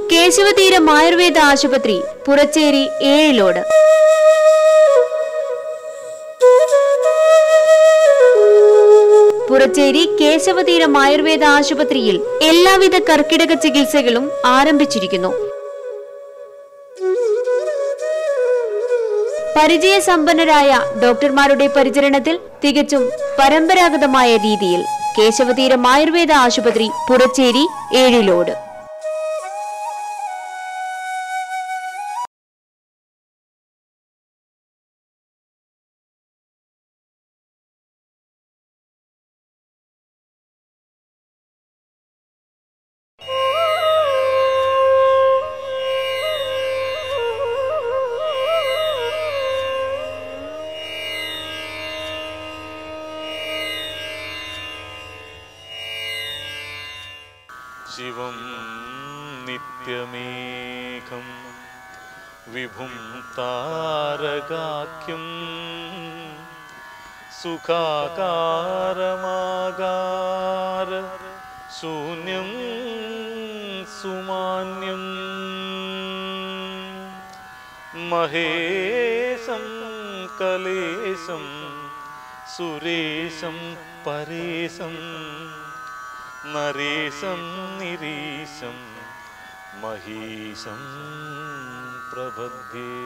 കേശവതീരം ആയുർവേദ ആശുപത്രി പുറച്ചേരി ഏഴിലോട് പുറച്ചേരി കേശവതീരം ആയുർവേദ ആശുപത്രിയിൽ എല്ലാവിധ കർക്കിടക ചികിത്സകളും ആരംഭിച്ചിരിക്കുന്നു പരിചയസമ്പന്നരായ ഡോക്ടർമാരുടെ പരിചരണത്തിൽ തികച്ചും പരമ്പരാഗതമായ രീതിയിൽ കേശവതീരം ആയുർവേദ ആശുപത്രി പുറച്ചേരി ഏഴിലോട് ശിവം നിത്യമേഘം വിഭും താരകാഖ്യം സുഖാകാരമാകാര ശൂന്യം സുമാന്യം മഹേശം കലേശം സുരേശം പരേശം നരേശം നിരീശം മഹീശം പ്രബദ്ധേ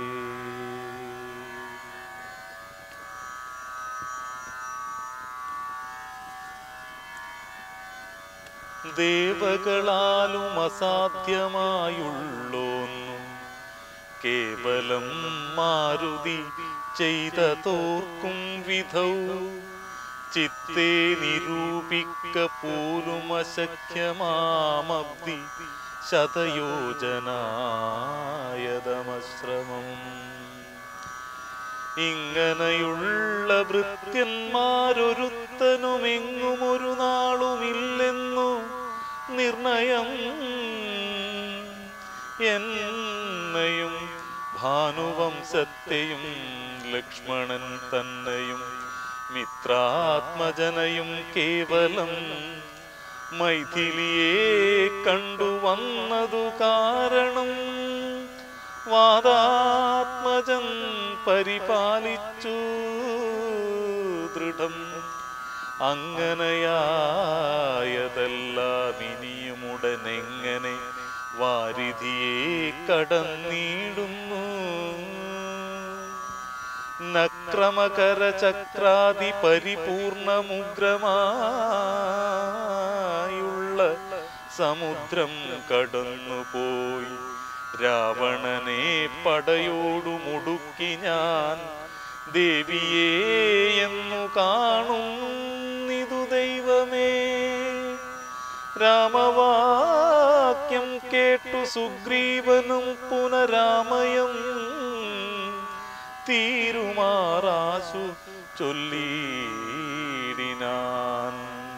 ദേവകളാലും അസാധ്യമായുള്ളോന്നു കേവലം മാരുതി ചെയ്ത തോർക്കും വിധൗ ചിത്തേ നിരൂപിക്ക പോലും അശക്യമാമബ്ദി ശതയോജനായതമശ്രമം ഇങ്ങനെയുള്ള ഭൃത്യന്മാരൊരുത്തനുമെങ്ങും ഒരു നാളുമില്ലെന്നു നിർണയം എന്നെയും ഭാനുവംശത്തെയും ലക്ഷ്മണൻ തന്നെയും മിത്രാത്മജനയും കേവലം മൈഥിലിയെ കണ്ടുവന്നതു കാരണം വാദാത്മജൻ പരിപാലിച്ചു ദൃഢം അങ്ങനെയായതെല്ലാം ഇനിയുമുടനെങ്ങനെ വാരിധിയെ കടന്നിടുന്നു നക്രമകര ചക്രാതി പരിപൂർണമുഗ്രമായുള്ള സമുദ്രം കടന്നുപോയി രാവണനെ പടയോടു മുടുക്കി ഞാൻ ദേവിയെ എന്നു കാണുന്നിതു ദൈവമേ രാമവാക്യം കേട്ടു സുഗ്രീവനും പുനരാമയം തീരുമാറാശു ചൊല്ലിയിടിനാൻ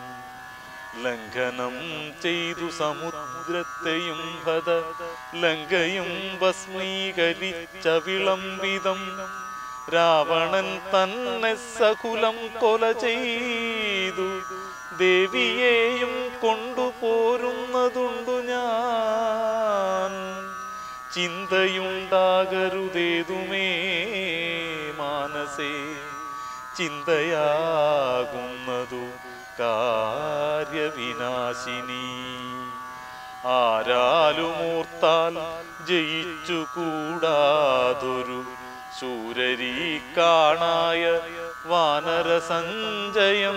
ലംഘനം ചെയ്തു സമുദ്രത്തെയും ഭത ലങ്കയും ഭസ്മീകരിച്ച വിളംബിതം രാവണൻ തന്നെ സകുലം കൊല ചെയ്തു ദേവിയെയും കൊണ്ടുപോരുന്നതുണ്ടു ഞാൻ ചിന്തയുണ്ടാകരുതേതുമേ മാനസേ ചിന്തയാകുന്നതു കാര്യവിനാശിനി ആരാലുമോർത്താൽ ജയിച്ചു കൂടാതൊരു ശൂരരീ കാണായ വാനര സഞ്ചയം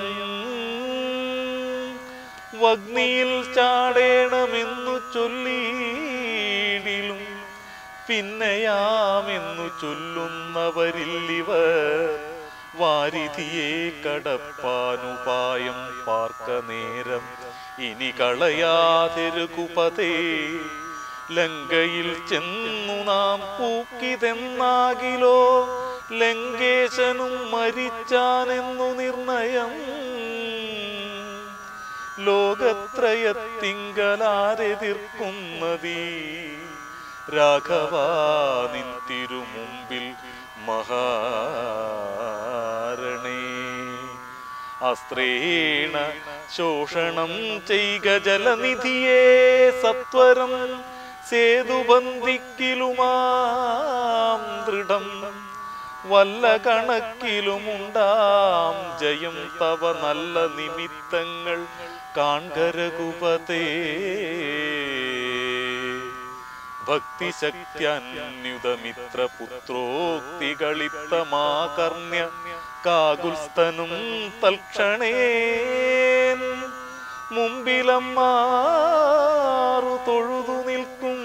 വഗ്നിയിൽ ചാടേണമെന്നു ചൊല്ലിയിടിലും പിന്നെയാമെന്നു ചൊല്ലുന്നവരില്ലിവർ വാരിധിയെ കടപ്പാനുപായം പാർക്ക നേരം ഇനി കളയാതിരുകുപതേ ലങ്കയിൽ ചെന്നു നാം പൂക്കിതെന്നാകിലോ ലങ്കേശനും മരിച്ചാനെന്നു നിർണയം ലോകത്രയത്തിങ്കലാരെതിർക്കുന്നതീ രാഘവാ നിൻ തിരുമുമ്പിൽ മഹാരണേ അസ്ത്രേണ ശോഷണം ചെയ്ക ജലനിധിയെ സത്വരം സേതുബന്ധിക്കിലുമാം ദൃഢം വല്ല കണക്കിലുമുണ്ടാം ജയം തവ നല്ല നിമിത്തങ്ങൾ കാൺകരകുപതേ ഭക്തിശക്തിയന്യുതമിത്ര പുത്രോക്തികളിത്തമാകർണ്യ കാകുൽസ്തനും തൽക്ഷണേ മുമ്പിലമ്മാറു തൊഴുതു നിൽക്കും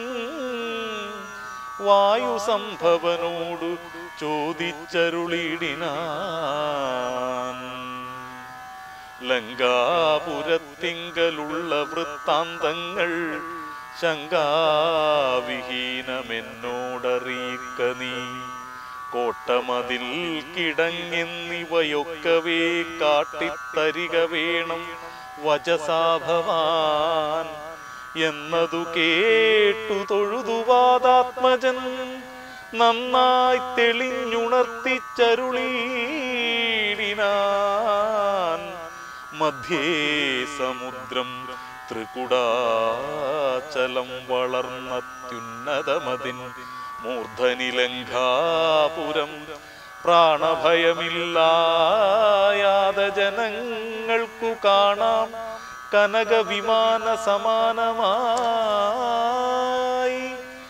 വായു സംഭവനോടു ചോദിച്ചരുളിടിനാൻ ലങ്കാപുരത്തിങ്കലുള്ള വൃത്താന്തങ്ങൾ ശങ്കാവിഹീനമെന്നോടറിയിക്ക നീ കോട്ടമതിൽ കിടങ്ങെന്നിവയൊക്കവേ കാട്ടിത്തരിക വേണം വചസാഭവാൻ എന്നതു കേട്ടു തൊഴുതുവാദാത്മജൻ നന്നായി തെളിഞ്ഞുണർത്തിച്ചരുളീടിനാൻ മധ്യേ സമുദ്രം ത്രികുടാചലം വളർന്നത്യുന്നതമതിൻ മൂർധനിലങ്കാപുരം പ്രാണഭയമില്ലായാതെ ജനങ്ങൾക്കു കാണാം കനകവിമാന സമാനമായി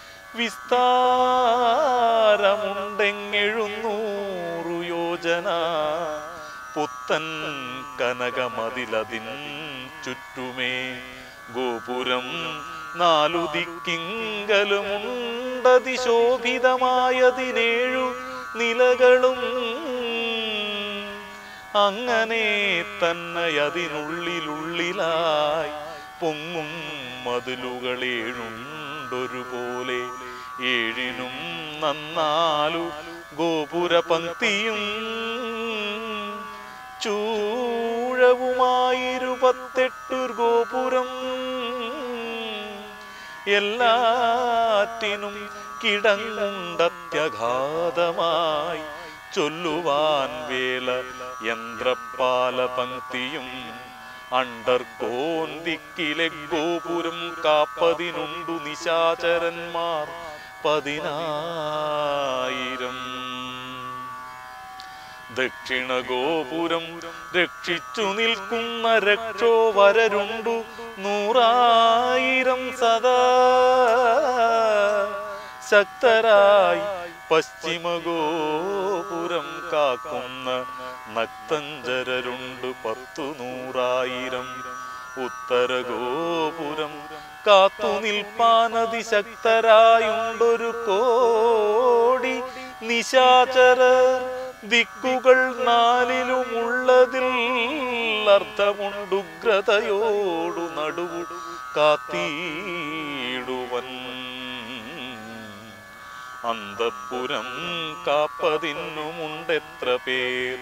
വിസ്താരമുണ്ടെങ്ങെഴുന്നൂറു യോജന പുത്തൻ കനകമതിലതിൻ ചുറ്റുമേ ഗോപുരം നാലു ദിക്കിങ്കലുമുണ്ടതിശോഭിതമായതിനേഴു നിലകളും അങ്ങനെ തന്നെ അതിനുള്ളിലുള്ളിലായി പൊങ്ങും മതിലുകളേഴുണ്ടൊരുപോലെ ഏഴിനും നന്നാലു ഗോപുരപങ്ക്തിയും ചൂഴവുമായിരുപത്തെട്ടു ഗോപുരം എല്ലാറ്റിനും കിടങ്ങുണ്ടത്യഘാതമായി ചൊല്ലുവാൻ വേല യന്ത്രപ്പാല പങ്ക്തിയും അണ്ടർകോൻ ദിക്കിലെ ഗോപുരം കാപ്പതിനുണ്ടു നിശാചരന്മാർ പതിനായിരം ദക്ഷിണ ഗോപുരം രക്ഷിച്ചു നിൽക്കുന്ന രക്ഷോവരരുണ്ടു നൂറായിരം സദാ ശക്തരായി പശ്ചിമ ഗോപുരം കാക്കുന്ന നക്തഞ്ചരരുണ്ട് പത്തു നൂറായിരം ഉത്തര ഗോപുരം കാത്തു നിൽപ്പാനതി ശക്തരായുണ്ടൊരു കോടി നിശാചര ദിക്കുകൾ നാലിലുമുള്ളതിൽ അർത്ഥമുണ്ടുഗ്രതയോടു നടുവു കാത്തിടുവൻ അന്തപ്പുരം കാപ്പതിന്നുമുണ്ടെത്ര പേർ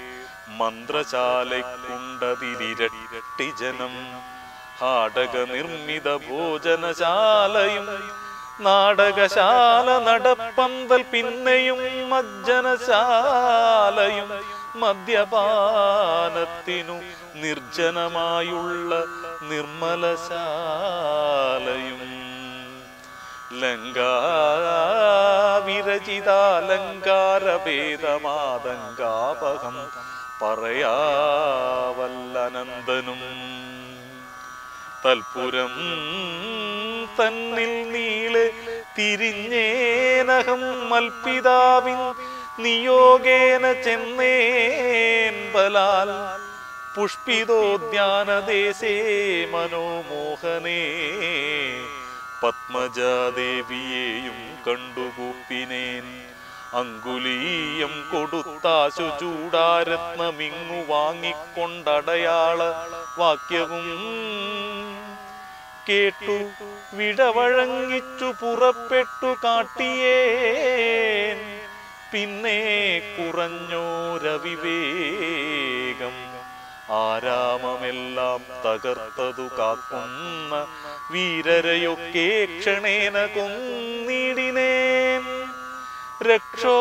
മന്ത്രശാലയ്ക്കുണ്ടതിരിരട്ടി ജനം ഹാടക നിർമ്മിത ഭോജനശാലയും നാടകശാല നടപ്പന്തൽ പിന്നെയും മജ്ജനശാലയും മദ്യപാനത്തിനു നിർജ്ജനമായുള്ള നിർമ്മലശാലയും ലങ്കാവിരചിതാലങ്കാരഭേദമാതങ്കാപകം പറയാവല്ലനന്ദനും തൽപുരം തന്നിൽ നീളെ തിരിഞ്ഞേനഹം മൽപിതാവിൻ നിയോഗേന ചെന്നേൻ ബലാൽ പുഷ്പിതോദ്യാനദേശേ മനോമോഹനേ പത്മജാദേവിയെയും കണ്ടുകൂപ്പിനേൻ അങ്കുലീയം കൊടുത്താശു ചൂടാരത്നമിങ്ങു വാങ്ങിക്കൊണ്ടടയാള വാക്യവും കേട്ടു വിടവഴങ്ങിച്ചു പുറപ്പെട്ടു കാട്ടിയേൻ പിന്നെ കുറഞ്ഞോരവിവേകം ആരാമമെല്ലാം തകർത്തതു കാക്കുന്ന വീരരെയൊക്കെ ക്ഷണേന കൊന്നിടിനേൻ രക്ഷോ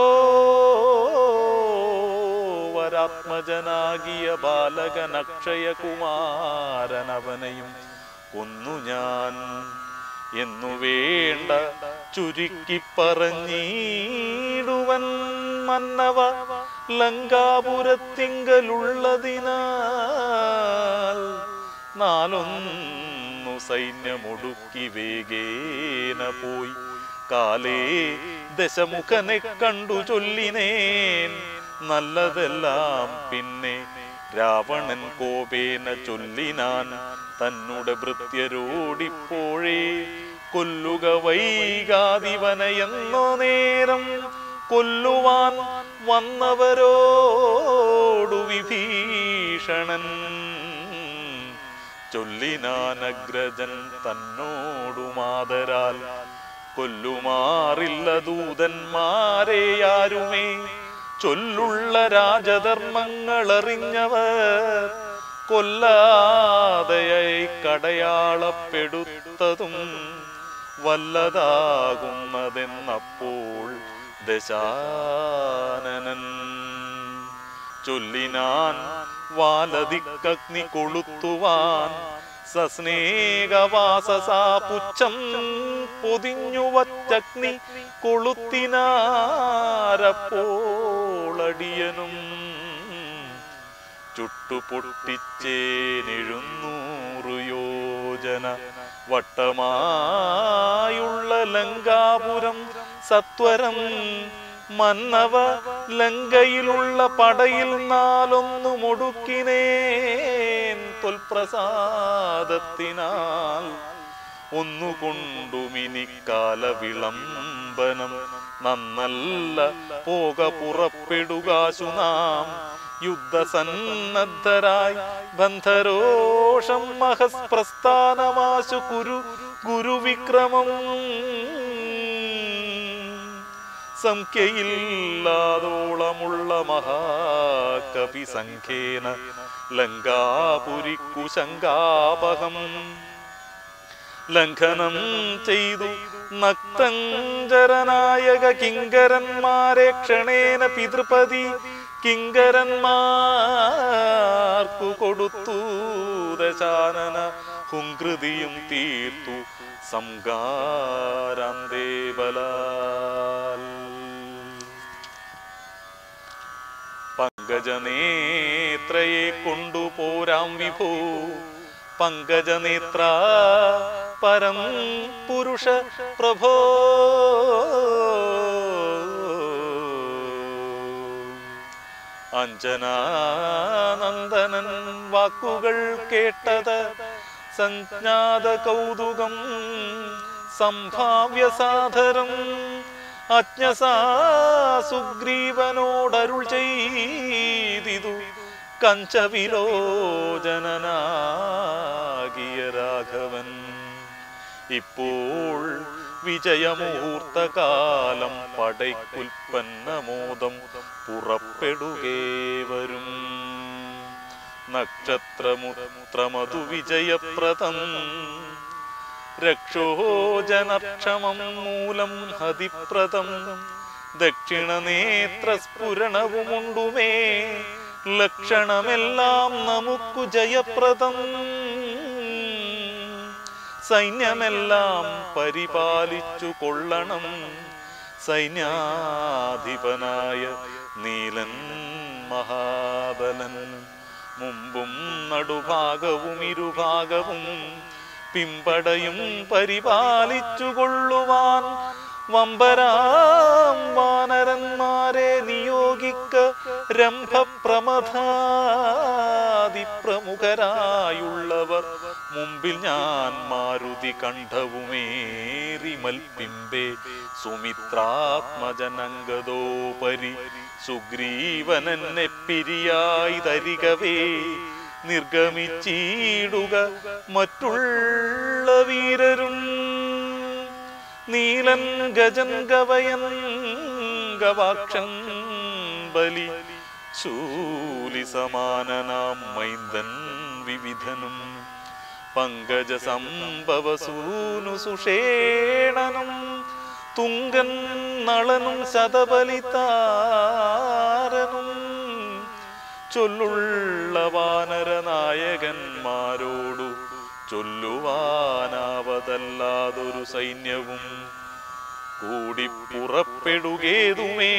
വരാത്മജനാകിയ ബാലകനക്ഷയകുമാരനവനെയും കൊന്നു ഞാൻ എന്നു വേണ്ട ചുരുക്കി പറഞ്ഞിടുവൻ മന്നവ ലങ്കാപുരത്തിങ്കലുള്ളതിനാൽ നാലൊന്നു സൈന്യമൊടുക്കി വേഗേന പോയി കാലേ ദശമുഖനെ കണ്ടു ചൊല്ലിനേൻ നല്ലതെല്ലാം പിന്നെ രാവണൻ കോപേന ചൊല്ലിനാൻ തന്നുടെ ഭൃത്യരോടിപ്പോഴേ കൊല്ലുക വൈകാതിവനയെന്നോ നേരം കൊല്ലുവാൻ വന്നവരോടു വിഭീഷണൻ ചൊല്ലിനാനഗ്രജൻ തന്നോടു മാതരാൽ കൊല്ലുമാറില്ല ദൂതന്മാരെയാരുമേ ചൊല്ലുള്ള രാജധർമ്മങ്ങൾ അറിഞ്ഞവർ കൊല്ലാതെയായി കടയാളപ്പെടുത്തതും വല്ലതാകുന്നതെന്നപ്പോൾ ദശാനനൻ ചൊല്ലിനാൻ വാലതിക്കഗ്നി കൊളുത്തുവാൻ സസ്നേഹവാസസാ പുച്ഛം പൊതിഞ്ഞു വച്ചഗ്നി കൊളുത്തിനാരപ്പോളടിയനും ചുട്ടുപൊട്ടിച്ചേനെഴുന്നൂറു യോജന വട്ടമായുള്ള ലങ്കാപുരം സത്വരം മന്നവ ലങ്കയിലുള്ള പടയിൽ നാലൊന്നു മുടുക്കിനേൻ തൊൽപ്രസാദത്തിനാൽ ഒന്നുകൊണ്ടുമിനി കാല വിളംബനം നന്നല്ല പോക പുറപ്പെടുകാശു നാം യുദ്ധസന്നദ്ധരായി ബന്ധരോഷം മഹസ്പ്രസ്ഥാനമാശു കുരു ഗുരുവിക്രമം സംഖ്യയില്ലാതോളമുള്ള മഹാകവി സംഖ്യേന ലങ്കാപുരിക്കു ശങ്കാപഹം ലംഘനം ചെയ്തു നക്തഞ്ചരനായക കിങ്കരന്മാരെ ക്ഷണേന പിതൃപതി കിങ്കരന്മാർക്കു കൊടുത്തു ദശാനന ഹുങ്കൃതിയും തീർത്തു സംഗാരാന്തേ ബലാൽ പങ്കജനേത്രയെ കൊണ്ടുപോരാം വിഭോ പങ്കജനേത്ര പരം പുരുഷ പ്രഭോ അഞ്ജനാനന്ദനൻ വാക്കുകൾ കേട്ടത് സംജ്ഞാത കൗതുകം സംഭാവ്യ സാധരം അജ്ഞസാ സുഗ്രീവനോടരുൾ ചെയ്തിതു കഞ്ചവിലോചനനാകിയ രാഘവൻ ഇപ്പോൾ വിജയമുഹൂർത്തകാലം പടയ്ക്കുൽപ്പന്നമോദം പുറപ്പെടുകേ വരും നക്ഷത്രമുത്രമതു വിജയപ്രദം രക്ഷോജനക്ഷമം മൂലം ഹതിപ്രദം ദക്ഷിണനേത്രസ്ഫുരണവുമുണ്ടുമേ ലക്ഷണമെല്ലാം നമുക്കു ജയപ്രദം സൈന്യമെല്ലാം പരിപാലിച്ചു കൊള്ളണം സൈന്യാധിപനായ നീലൻ മഹാബലൻ മുമ്പും നടുഭാഗവും ഇരുഭാഗവും പിമ്പടയും പരിപാലിച്ചു കൊള്ളുവാൻ വമ്പരാം വാനരന്മാരെ നിയോഗിക്ക രംഭപ്രമഥാതിപ്രമുഖരായുള്ളവർ മുമ്പിൽ ഞാൻ മാരുതി കണ്ഠവുമേറി മൽപ്പിമ്പേ സുമിത്രാത്മജനങ്കതോപരി സുഗ്രീവനെന്നെ പിരിയായി തരികവേ നിർഗമിച്ചിടുക മറ്റുള്ള വീരരും നീലൻ ഗജൻ ഗവയൻ ഗവാക്ഷൻ ബലി ശൂലി സമാനനാം മൈന്ദൻ വിവിധനും പങ്കജ സംഭവസൂനു സുഷേണനും തുങ്കൻ നളനും ശതബലിതാരനും ചൊല്ലുള്ള വാനരനായകന്മാരോടു ചൊല്ലുവാനാവതല്ലാതൊരു സൈന്യവും കൂടി പുറപ്പെടുകേതുമേ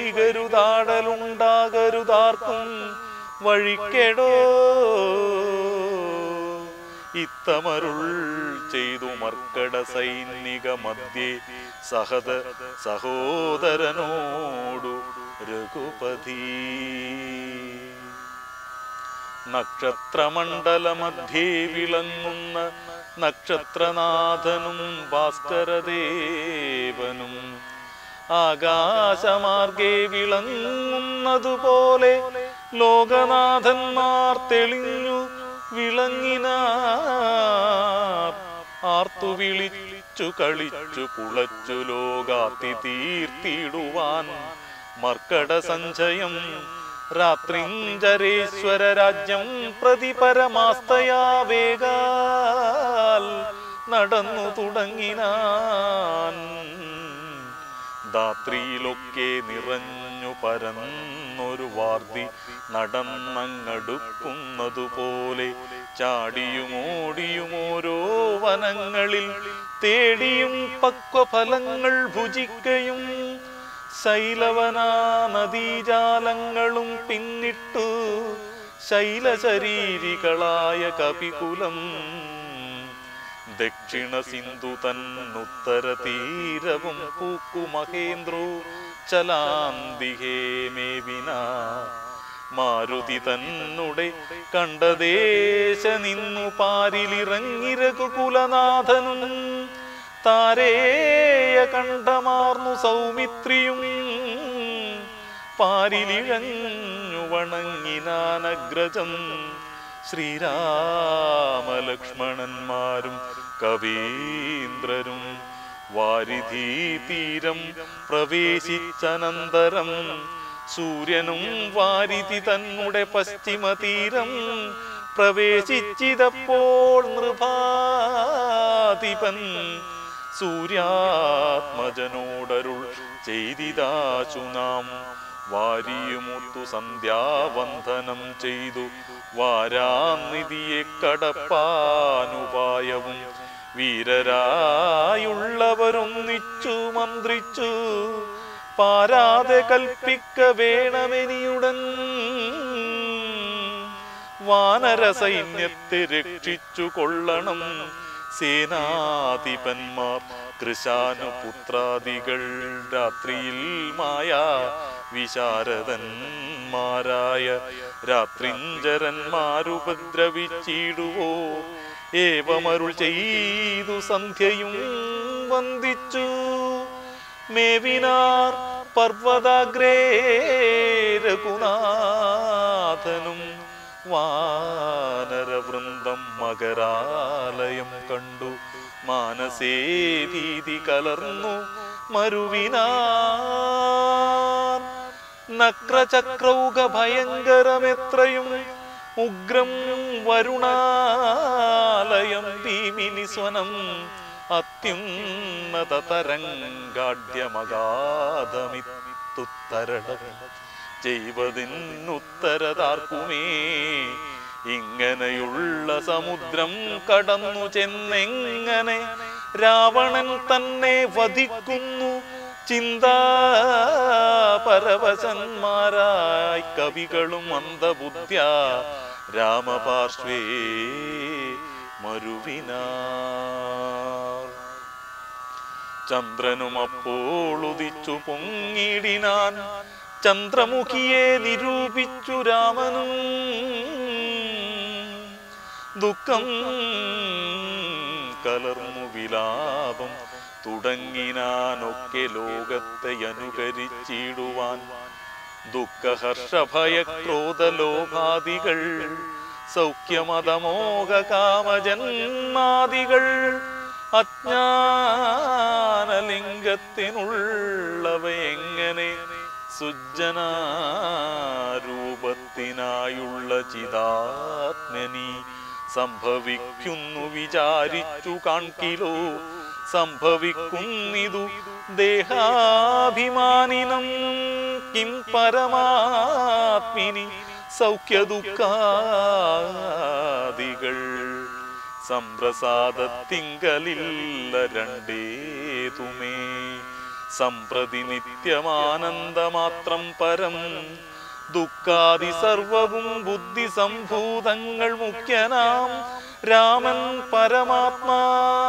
വൈകരുതാടലുണ്ടാകരുതാർക്കും വഴിക്കെടോ ഇത്തമരുൾ ചെയ്തു മർക്കട സൈനിക മധ്യേ സഹത സഹോദരനോടു രഘുപതി നക്ഷത്രമണ്ഡലമധ്യേ വിളങ്ങുന്ന നക്ഷത്രനാഥനും ഭാസ്കരദേവനും ആകാശമാർഗേ വിളങ്ങുന്നതുപോലെ ലോകനാഥന്മാർ തെളിഞ്ഞു വിളങ്ങിനാർ ആർത്തു വിളിച്ചു കളിച്ചു കുളച്ചു ലോകാത്തി തീർത്തിടുവാൻ മർക്കട സഞ്ചയം രാത്രിഞ്ചരേശ്വര രാജ്യം പ്രതി പരമാസ്തയാ വേഗാൽ നടന്നു തുടങ്ങിനാൻ ധാത്രിയിലൊക്കെ നിറഞ്ഞു പരന്നൊരു വാർത്തി നടന്നങ്ങടുക്കുന്നതുപോലെ ചാടിയും ഓടിയും ഓരോ വനങ്ങളിൽ തേടിയും പക്വഫലങ്ങൾ ഭുജിക്കയും ശൈലവനാ നദീജാലങ്ങളും പിന്നിട്ടു ശൈലശരീരികളായ കപികുലം ദക്ഷിണ സിന്ധു തന്നുത്തര തീരവും പൂക്കു മഹേന്ദ്രോ ചലാന്തിഹേ മേവിന മാരുതി തന്നുടെ കണ്ടദേശ നിന്നു പാരിലിറങ്ങി രഘുകുലനാഥനും താരേയ കണ്ടമാർന്നു സൗമിത്രിയും പാരിലിഴഞ്ഞു വണങ്ങിനാനഗ്രജം ശ്രീരാമലക്ഷ്മണന്മാരും കവീന്ദ്രരും വാരിധീ തീരം പ്രവേശിച്ചനന്തരം സൂര്യനും വാരിധി തന്നുടെ പശ്ചിമ തീരം പ്രവേശിച്ചിതപ്പോൾ നൃപാധിപൻ സൂര്യാത്മജനോടരുൾ ചെയ്തിതാശു നാം വാരിയുമുത്തു സന്ധ്യാവന്ദനം ചെയ്തു വാരാനിധിയെ കടപ്പാനുപായവും വീരരായുള്ളവരൊന്നിച്ചു മന്ത്രിച്ചു പാരാതെ കൽപ്പിക്ക വേണമെനിയുടൻ വാനര സൈന്യത്തെ രക്ഷിച്ചു കൊള്ളണം സേനാധിപന്മാർ കൃശാനുപുത്രാദികൾ രാത്രിയിൽ മായ വിശാരദന്മാരായ രാത്രിഞ്ചരന്മാരുപദ്രവിച്ചിടുവോ ഏവമരുൾ ചെയ്തു സന്ധ്യയും വന്ദിച്ചു മേവിനാർ പർവ്വതാഗ്രേ രഘുനാഥനും വാനരവൃന്ദം മകരാലയം കണ്ടു മാനസേ ഭീതി കലർന്നു മരുവിനാർ നക്രചക്രൗക ഭയങ്കരമെത്രയും ഉഗ്രം വരുണാലയം ഭീമിനി സ്വനം അത്യുന്നത തരംഗാഢ്യമഗാധമിത്തുത്തരണം ചെയ്വതിനുത്തരതാർക്കുമേ ഇങ്ങനെയുള്ള സമുദ്രം കടന്നു ചെന്നെങ്ങനെ രാവണൻ തന്നെ വധിക്കുന്നു ചിന്താപരവശന്മാരായി കവികളും അന്ധബുദ്ധ്യ രാമപാർശ്വേ മരുവിനാർ ചന്ദ്രനും അപ്പോൾ ഉദിച്ചു പൊങ്ങിടിനാൻ ചന്ദ്രമുഖിയെ നിരൂപിച്ചു രാമനും ദുഃഖം കലർന്നു വിലാപം തുടങ്ങിനാനൊക്കെ ലോകത്തെ അനുകരിച്ചിടുവാൻ ദുഃഖഹർഷഭയക്രോധലോഭാദികൾ സൗഖ്യമതമോഹ കാമജന്മാദികൾ അജ്ഞാനലിംഗത്തിനുള്ളവ എങ്ങനെ സുജ്ജനാരൂപത്തിനായുള്ള ചിതാത്മനി സംഭവിക്കുന്നു വിചാരിച്ചു കാൺകിലോ സംഭവിക്കുന്നിതു ദേഹാഭിമാനിനം കിം പരമാത്മിനി സൗഖ്യദുഃഖാദികൾ സംപ്രസാദത്തിങ്കലില്ല രണ്ടേതുമേ സംപ്രതി നിത്യമാനന്ദമാത്രം പരം ദുഃഖാദി സർവവും ബുദ്ധി സംഭൂതങ്ങൾ മുഖ്യനാം രാമൻ പരമാത്മാ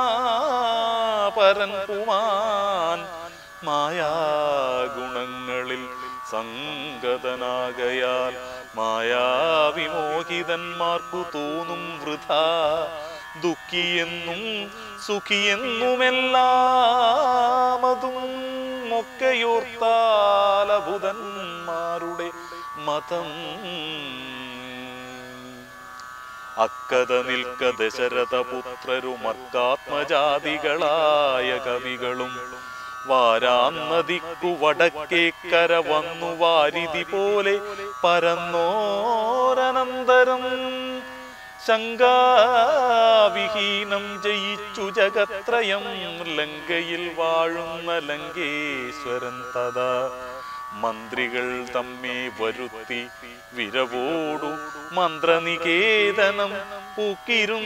പരൻ പുമാൻ മായാഗുണങ്ങളിൽ സംഗതനാകയാൽ മായാവിമോഹിതന്മാർക്കു തോന്നും വൃഥ ദുഃഖിയെന്നും സുഖിയെന്നുമെല്ലാമതും ഒക്കെയോർത്താലഭുതന്മാരുടെ മതം അക്കത നിൽക്ക ദശരഥ പുത്രരുമർക്കാത്മജാതികളായ കവികളും വാരാന്നതിക്കു വടക്കേക്കര വന്നു വാരിതി പോലെ പരന്നോരനന്തരം ശങ്കാവിഹീനം ജയിച്ചു ജഗത്രയം ലങ്കയിൽ വാഴുന്ന ലങ്കേശ്വരൻ തഥാ മന്ത്രികൾ തമ്മെ വരുത്തി വിരവോടു മന്ത്രനികേതനം പൂക്കിരും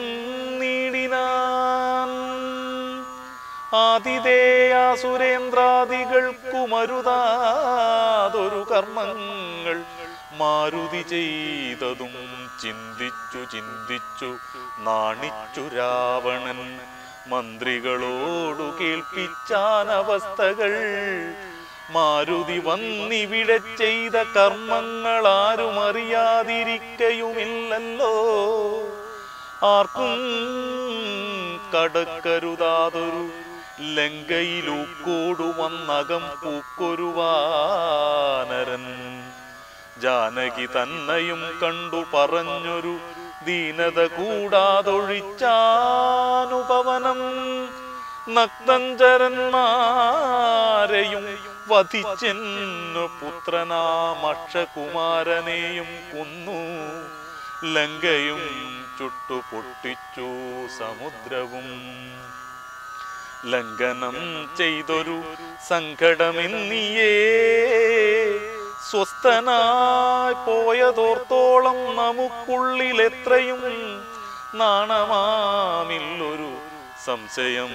നീടിനാൻ ആതിഥേയാസുരേന്ദ്രാദികൾക്കുമരുതാതൊരു കർമ്മങ്ങൾ മാരുതി ചെയ്തതും ചിന്തിച്ചു ചിന്തിച്ചു നാണിച്ചു രാവണൻ മന്ത്രികളോടു കേൾപ്പിച്ചാനവസ്ഥകൾ മാരുതി വന്നിവിടെ ചെയ്ത കർമ്മങ്ങൾ ആരും അറിയാതിരിക്കയുമില്ലല്ലോ ആർക്കും കടക്കരുതാതൊരു ലങ്കയിലൂക്കോടു വന്നകം പൂക്കൊരു വാനരൻ ജാനകി തന്നെയും കണ്ടു പറഞ്ഞൊരു ദീനത കൂടാതൊഴിച്ചാനുപവനം നക്തഞ്ചരന്മാരെയും വധിച്ചെന്നു പുത്രനാമക്ഷകുമാരനെയും കൊന്നു ലങ്കയും ചുട്ടു പൊട്ടിച്ചു സമുദ്രവും ലംഘനം ചെയ്തൊരു സങ്കടമെന്നിയേ സ്വസ്ഥനായി പോയതോർത്തോളം നമുക്കുള്ളിൽ എത്രയും നാണമാമില്ലൊരു സംശയം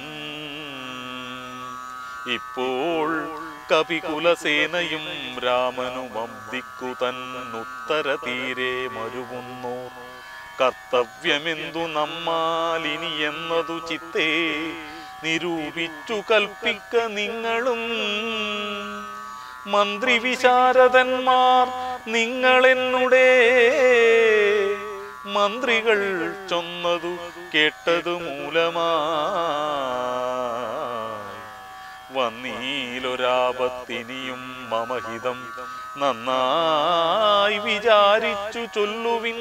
ഇപ്പോൾ കപികുലസേനയും രാമനും അബ്ദിക്കു തന്നുത്തര തീരെ മരുവുന്നോർ കർത്തവ്യമെന്തു നമ്മാലിനി എന്നതു ചിത്തേ നിരൂപിച്ചു കൽപ്പിക്ക നിങ്ങളും മന്ത്രി വിശാരദന്മാർ നിങ്ങളെന്നുടേ മന്ത്രികൾ ചൊന്നതു കേട്ടതു മൂലമായി വന്നീലൊരാപത്തിനിയും മമഹിതം നന്നായി വിചാരിച്ചു ചൊല്ലുവിൻ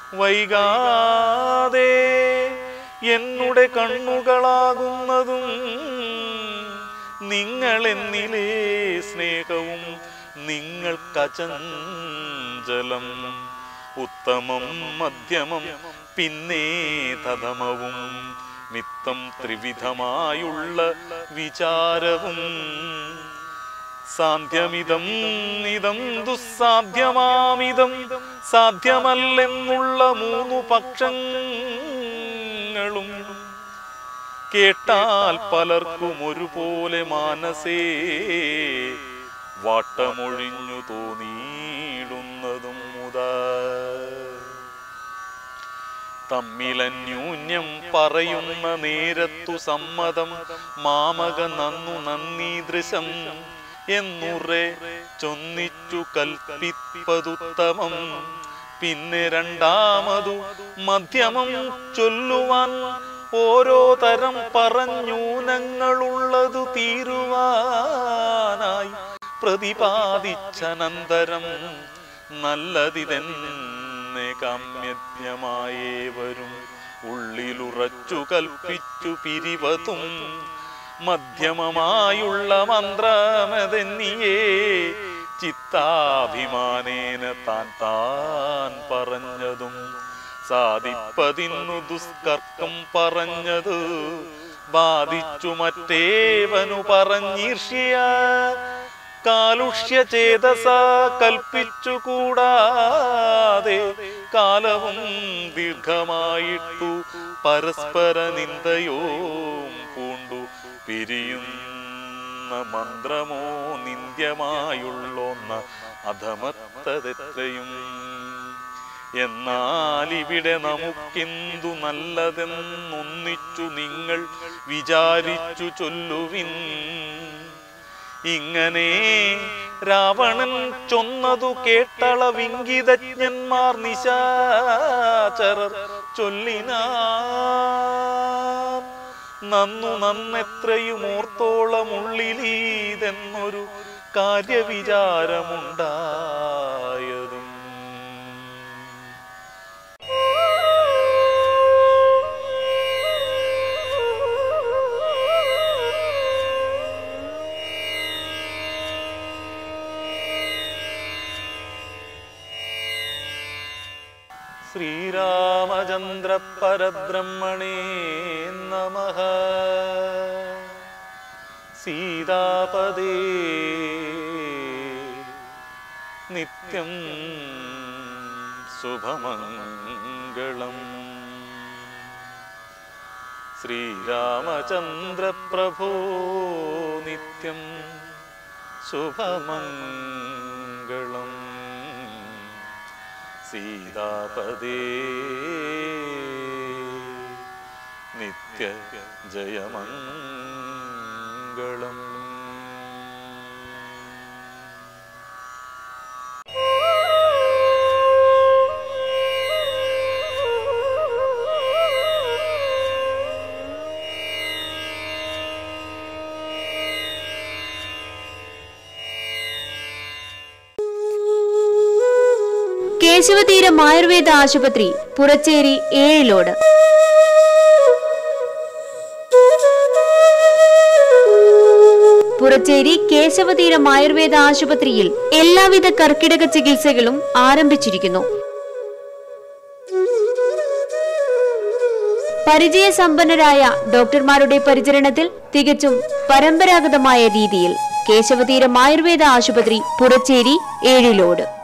വൈകാതെ എന്നുടെ കണ്ണുകളാകുന്നതും നിങ്ങളെന്നിലേ സ്നേഹവും നിങ്ങൾക്കചഞ്ചലം ഉത്തമം മധ്യമം പിന്നെ തഥമവും മിത്തം ത്രിവിധമായുള്ള വിചാരവും സാധ്യമിതം ഇതം ദുസ്സാധ്യമാമിതം സാധ്യമല്ലെന്നുള്ള മൂന്നു പക്ഷങ്ങളും കേട്ടാൽ പലർക്കും ഒരുപോലെ മാനസേ വാട്ടമൊഴിഞ്ഞു തോന്നിയിടുന്നതും മുതാ തമ്മിലന്യൂന്യം പറയുന്ന നേരത്തു സമ്മതം മാമക നന്നു നന്ദീദൃശം എന്നുറെ ചൊന്നിച്ചു കൽപ്പിപ്പതുത്തമം പിന്നെ രണ്ടാമതു മധ്യമം ചൊല്ലുവാൻ ഓരോ തരം പറഞ്ഞൂനങ്ങളുള്ളതു തീരുവാനായി പ്രതിപാദിച്ചനന്തരം നല്ലതിതെന്നെ കാമ്യജ്ഞമായേ വരും ഉള്ളിലുറച്ചു കൽപ്പിച്ചു പിരിവതും മധ്യമമായുള്ള മന്ത്രമതെന്നിയേ ചിത്താഭിമാനേന താൻ താൻ പറഞ്ഞതും സാധിപ്പതിന്നു ദുഷ്കർക്കം പറഞ്ഞത് ബാധിച്ചു മറ്റേവനു പറഞ്ഞീർഷ്യ കാലുഷ്യ ചേതസ കൽപ്പിച്ചു കൂടാതെ കാലവും ദീർഘമായിട്ടു പരസ്പര നിന്ദയോം പൂണ്ടു പിരിയുന്ന മന്ത്രമോ നിന്ദ്യമായുള്ളോന്ന അധമത്തതെത്രയും എന്നാൽ ഇവിടെ നമുക്കെന്തു നല്ലതെന്നൊന്നിച്ചു നിങ്ങൾ വിചാരിച്ചു ചൊല്ലുവിൻ ഇങ്ങനെ രാവണൻ ചൊന്നതു കേട്ടളവിംഗിതജ്ഞന്മാർ നിശാചരർ ചൊല്ലിനാ നന്നു നന്നെത്രയും ഓർത്തോളമുള്ളിലീതെന്നൊരു കാര്യവിചാരമുണ്ടായതും ശ്രീരാമചന്ദ്ര പരബ്രഹ്മണേ നമ സീതാപദേ നിത്യം ശുഭമംഗളം ശ്രീരാമചന്ദ്ര പ്രഭോ നിത്യം ശുഭമംഗളം സീതാപദേ നിത്യ ജയമംഗളം കേശവതീരം ആയുർവേദ ആശുപത്രി പുറച്ചേരി ഏഴിലോട് പുറച്ചേരി കേശവതീരം ആയുർവേദ ആശുപത്രിയിൽ എല്ലാവിധ കർക്കിടക ചികിത്സകളും ആരംഭിച്ചിരിക്കുന്നു പരിചയസമ്പന്നരായ ഡോക്ടർമാരുടെ പരിചരണത്തിൽ തികച്ചും പരമ്പരാഗതമായ രീതിയിൽ കേശവതീരം ആയുർവേദ ആശുപത്രി പുറച്ചേരി ഏഴിലോട്